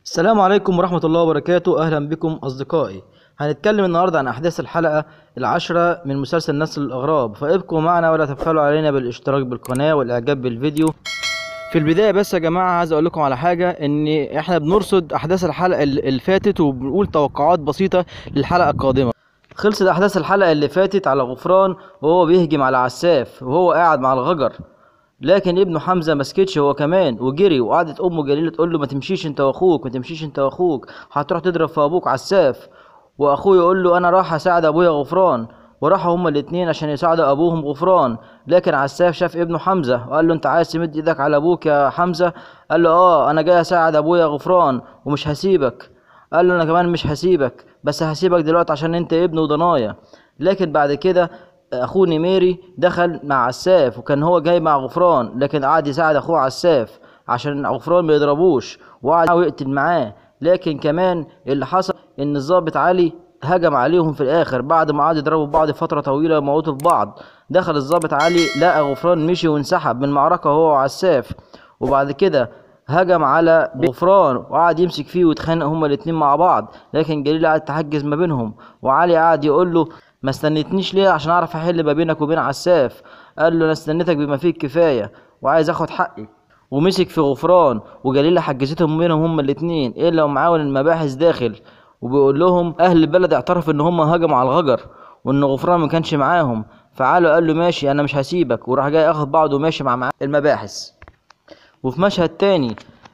السلام عليكم ورحمة الله وبركاته أهلا بكم أصدقائي هنتكلم النهاردة عن أحداث الحلقة العاشرة من مسلسل نسل الأغراب فابقوا معنا ولا تبخلوا علينا بالاشتراك بالقناة والإعجاب بالفيديو في البداية بس يا جماعة عايز أقول لكم على حاجة إن إحنا بنرصد أحداث الحلقة ال- اللي فاتت وبنقول توقعات بسيطة للحلقة القادمة خلصت أحداث الحلقة اللي فاتت على غفران وهو بيهجم على عساف وهو قاعد مع الغجر لكن ابنه حمزه مسكتش هو كمان وجري وقعدت امه جليله تقول له ما تمشيش انت واخوك ما تمشيش انت واخوك هتروح تضرب في ابوك عساف واخوه يقول له انا راح اساعد ابويا غفران وراحوا هما الاتنين عشان يساعدوا ابوهم غفران لكن عساف شاف ابنه حمزه وقال له انت عايز تمد ايدك على ابوك يا حمزه قال له اه انا جاي اساعد ابويا غفران ومش هسيبك قال له انا كمان مش هسيبك بس هسيبك دلوقتي عشان انت ابن وضنايا لكن بعد كده اخوه نميري دخل مع عساف وكان هو جاي مع غفران لكن قعد يساعد اخوه عساف عشان غفران ما يضربوش وقعد يقتل معاه لكن كمان اللي حصل ان الضابط علي هجم عليهم في الاخر بعد ما قعدوا يضربوا بعض فتره طويله وموتوا في بعض دخل الضابط علي لقى غفران مشي وانسحب من المعركه هو وعساف وبعد كده هجم على غفران وقعد يمسك فيه ويتخانق هما الاتنين مع بعض لكن جليل قعد تحجز ما بينهم وعلي قعد يقول له ما استنيتنيش ليه عشان اعرف احل ما بينك وبين عساف قال له انا استنيتك بما فيه الكفايه وعايز اخد حقي ومسك في غفران وجليلة حجزتهم بينهم هما الاتنين الا ومعاون المباحث داخل وبيقول لهم اهل البلد اعترف ان هما هجموا على الغجر وان غفران ما كانش معاهم فعلو قال له ماشي انا مش هسيبك وراح جاي اخد بعضه وماشي مع مع المباحث وفي مشهد تاني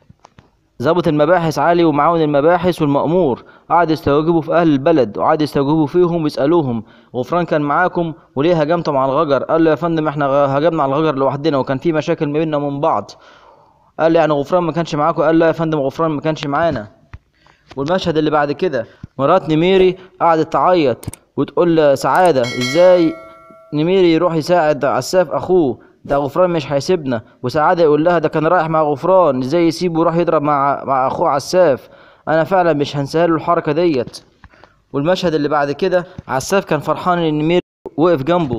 ضابط المباحث علي ومعاون المباحث والمأمور قعد يستوجبوا في أهل البلد وقعد يستوجبوا فيهم ويسألوهم غفران كان معاكم وليه هجمتم على الغجر قال له يا فندم احنا غ- هجمنا على الغجر لوحدنا وكان في مشاكل ما بيننا ومن بعض قال له يعني غفران ما كانش معاكم قال له يا فندم غفران ما كانش معانا والمشهد اللي بعد كده مرات نميري قعدت تعيط وتقول لسعادة ازاي نميري يروح يساعد عساف اخوه ده غفران مش هيسيبنا وسعادة يقول لها ده كان رايح مع غفران ازاي يسيبه ويروح يضرب مع مع اخوه عساف انا فعلا مش هنساها له الحركة ديت والمشهد اللي بعد كده عساف كان فرحان ان نميري وقف جنبه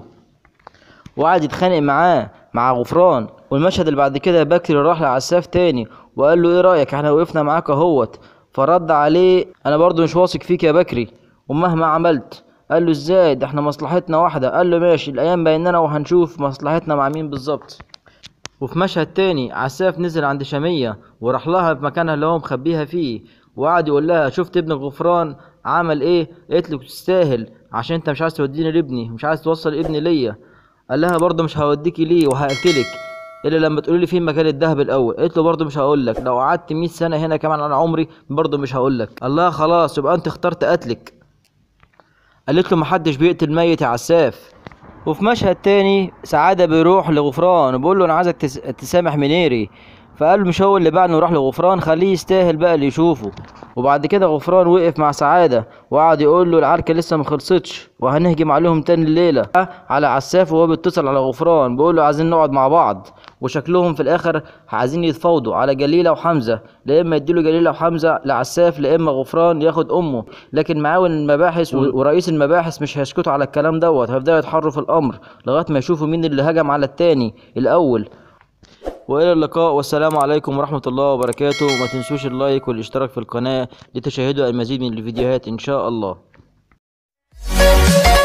وقعد يتخانق معاه مع غفران والمشهد اللي بعد كده بكري راح لعساف تاني وقال له ايه رايك احنا وقفنا معاك اهوت فرد عليه انا برضو مش واثق فيك يا بكري ومهما عملت قال له ازاي ده احنا مصلحتنا واحده قال له ماشي الايام بيننا وهنشوف مصلحتنا مع مين بالظبط وفي مشهد تاني عساف نزل عند شامية وراح لها في مكانها اللي هو مخبيها فيه وقعد يقول لها شفت ابن غفران عمل ايه قالت له تستاهل عشان انت مش عايز توديني لابني مش عايز توصل ابني ليا قال لها برضه مش هوديكي ليه وهقتلك الا لما تقولي لي فين مكان الذهب الاول قالت له برضه مش هقول لك لو قعدت 100 سنه هنا كمان على عمري برضه مش هقول لك قال لها خلاص يبقى انت اخترت قتلك قالت له محدش بيقتل ميت يا عساف وفي مشهد تاني سعادة بيروح لغفران وبيقول له أنا عايزك تس... تسامح منيري فقال له مش هو اللي بعنا وراح لغفران خليه يستاهل بقى اللي يشوفه وبعد كده غفران وقف مع سعادة وقعد يقول له العركة لسه ما خلصتش وهنهجم عليهم تاني الليلة على عساف وهو بيتصل على غفران بيقول له عايزين نقعد مع بعض وشكلهم في الآخر عايزين يتفاوضوا على جليلة وحمزة لا إما يديله جليلة وحمزة لعساف لا إما غفران ياخد أمه لكن معاون المباحث و- ورئيس المباحث مش هيسكتوا على الكلام دوت هيفضلوا يتحروا في الأمر لغاية ما يشوفوا مين اللي هجم على التاني الأول والى اللقاء والسلام عليكم ورحمة الله وبركاته وما تنسوش اللايك والاشتراك في القناة لتشاهدوا المزيد من الفيديوهات ان شاء الله